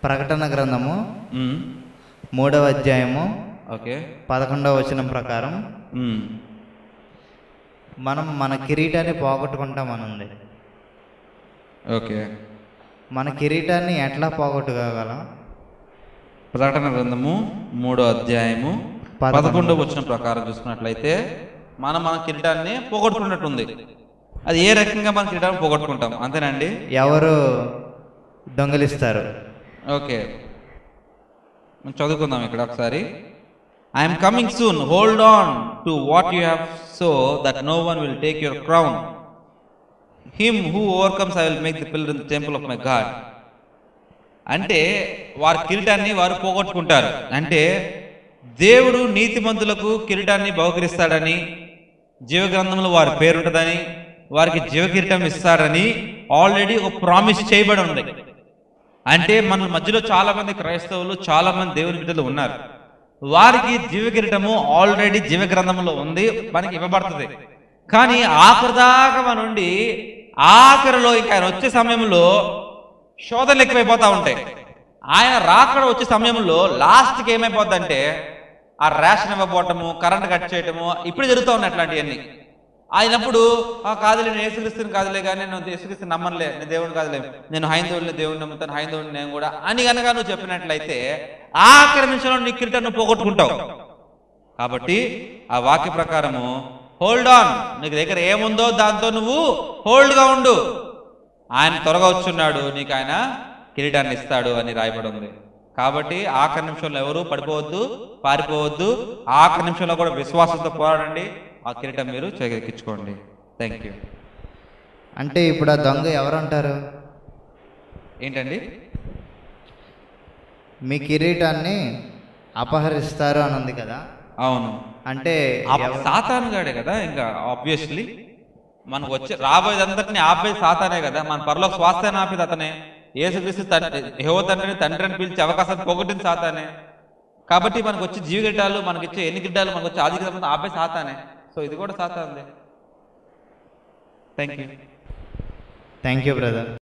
ప్రకటన గ్రంథము మ్మ్. మూడవ అధ్యాయము ఓకే పదకొండవ వచనం ప్రకారం మ్మ్. మనం మన కిరీటాన్ని పోగొట్టుకుంటామని ఉంది ఓకే మన కిరీటాన్ని ఎట్లా పోగొట్టుకోగలం ప్రకటన గ్రంథము మూడో అధ్యాయము పదకొండు. పదకొండవ వచ్చిన ప్రకారం చూసుకున్నట్లయితే మనం మన కిరీటాన్ని పోగొట్టుకున్నట్టుంది అది ఏ రకంగా మన కిరీటాన్ని పోగొట్టుకుంటాం అంతేనండి ఎవరు దొంగిలిస్తారు ఓకే మనం చదువుకుందాం ఇక్కడ ఒకసారి I'm coming soon hold on to what you have so that no one will take your crown him who overcomes I will make the pillar in temple of my God అంటే వారి కిరీటాన్ని వారు పోగొట్టుకుంటారు అంటే దేవుడు నీతిమంతులకు కిరీటాన్ని బహుకరిస్తాడని జీవగ్రంథంలో వారి పేరుంటుందని వారికి జీవ కిరీటం ఇస్తాడని ఆల్రెడీ ఒక ప్రామిస్ చేయబడి ఉంది అంటే మన మధ్యలో చాలా మంది క్రైస్తవులు చాలా మంది దేవుని బిడ్డలు ఉన్నారు వారికి జీవ కిరీటము ఆల్రెడీ జీవ గ్రంథంలో ఉంది మనకి ఇవ్వబడుతుంది కానీ ఆఖరి దాకా మన నుండి ఆఖరిలో ఇంకా ఆయన వచ్చే సమయంలో శోధనలు ఎక్కువైపోతా ఉంటాయి ఆయన రాకడ వచ్చే సమయంలో లాస్ట్కి ఏమైపోద్దంటే ఆ రేషన్ ఇవ్వకపోవటము కరెంట్ కట్ చేయటము ఇప్పుడు జరుగుతూ ఉన్నాయి అట్లాంటివన్నీ అయినప్పుడు ఆ కాదులే నేను యేసుక్రీస్తుని కాదులే కానీ నేను యేసుక్రీస్తు నమ్మనులే నేను దేవుని కాదులే నేను హైందవుని దేవుని నమ్ముతాను హైందవుని నేను కూడా అని కనుక నువ్వు చెప్పినట్లయితే ఆఖరి నిమిషంలో నీ కిరీటం నువ్వు పోగొట్టుకుంటావు కాబట్టి ఆ వాక్య ప్రకారము హోల్డ్ ఆన్ నీకు దగ్గర ఏముందో దాంతో నువ్వు హోల్డ్గా ఉండు ఆయన త్వరగా వచ్చున్నాడు నీకు ఆయన కిరీటాన్ని ఇస్తాడు అని రాయబడి ఉంది కాబట్టి ఆఖరి నిమిషంలో ఎవరు పడిపోవద్దు పారిపోవద్దు ఆఖరి నిమిషంలో కూడా విశ్వాసంతో పోరాడండి ఆ కిరీటం మీరు చేకెక్కించుకోండి థ్యాంక్ యూ అంటే ఇప్పుడు ఆ దొంగ ఎవరు అంటారు ఏంటండి మీ కిరీటాన్ని అపహరిస్తారు అని ఉంది కదా అవును అంటే ఆ ఎవ- సాతాను గాడే కదా ఇంకా ఆబ్వియస్లీ మనకు వచ్చే రాబోయేదంతటిని ఆపేది సాతానే కదా మన పరలోక స్వాస్థ్యాన్ని ఆపేది అతనే ఏసుక్రీస్తు తండ్రి యెహోవ తండ్రిని తండ్రి అని పిలిచే అవకాశం పోగొట్టింది సాతానే కాబట్టి మనకు వచ్చే జీవ గిడ్డాలు మనకి ఇచ్చే ఎన్ని గిడ్డాలు మనకు వచ్చే ఆది సంబంధం ఆపే సాతానే సో ఇది కూడా సాతాందే thank you thank you brother